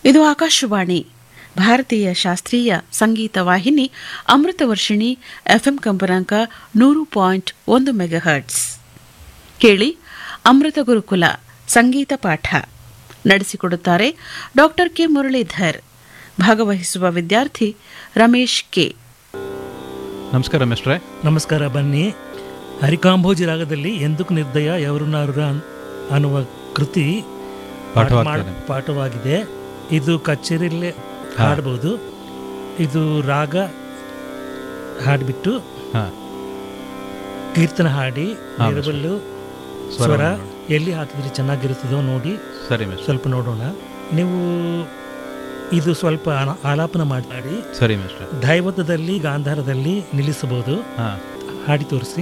ಇದು ಆಕಾಶವಾಣಿ ಭಾರತೀಯ ಶಾಸ್ತ್ರೀಯ ಸಂಗೀತ ವಾಹಿನಿ ಅಮೃತ ವರ್ಷಿಣಿ ಎಫ್ಎಂ ಕಂಪನಾಂಕ ನೂರು ಪಾಯಿಂಟ್ ಒಂದು ಮೆಗಾಹರ್ಟ್ಸ್ ಕೇಳಿ ಅಮೃತ ಗುರುಕುಲ ಸಂಗೀತ ಪಾಠ ನಡೆಸಿಕೊಡುತ್ತಾರೆ ಡಾಕ್ಟರ್ ಕೆ ಮುರಳೀಧರ್ ಭಾಗವಹಿಸುವ ವಿದ್ಯಾರ್ಥಿ ರಮೇಶ್ ಕೆ ನಮಸ್ಕಾರ ಮಿಸ್ಟ್ರೆ ನಮಸ್ಕಾರ ಬನ್ನಿ ಹರಿಕಾಂಭೋಜಿ ರಾಗದಲ್ಲಿ ಎಂದಕ್ಕೆ ನಿರ್ದಯ ಎವರುನಾರು ಅನ್ನುವ ಕೃತಿ ಪಾಠ ಪಾಠವಾಗ್ತದೆ. ಮಾಡ್- ಪಾಠವಾಗಿದೆ ಇದು ಕಚೇರಿಯಲ್ಲೇ ಹಾಡ್ಬೋದು ಇದು ರಾಗ ಹಾಡ್ಬಿಟ್ಟು ಹಾಂ ಕೀರ್ತನ ಹಾಡಿ ಹಾ, ನಿರಬಲ್ಲು ಸ್ವರ ಸ್ವರ ನೋಡಿ. ಎಲ್ಲಿ ಹಾಕಿದ್ರೆ ಚೆನ್ನಾಗಿರುತ್ತದೋ ನೋಡಿ ಸರಿ ಮಿಸ್ಟ್ರೆ ಸ್ವಲ್ಪ ನೋಡೋಣ ನೀವು ಇದು ಸ್ವಲ್ಪ ಆನ- ಆಲಾಪನ ಮಾಡಿ ಸರಿ ಮಿಸ್ಟ್ರೆ ದೈವತದಲ್ಲಿ ಗಾಂಧಾರದಲ್ಲಿ ನಿಲ್ಲಿಸಬಹುದು ಹಾಂ ಹಾಡಿ ತೋರಿಸಿ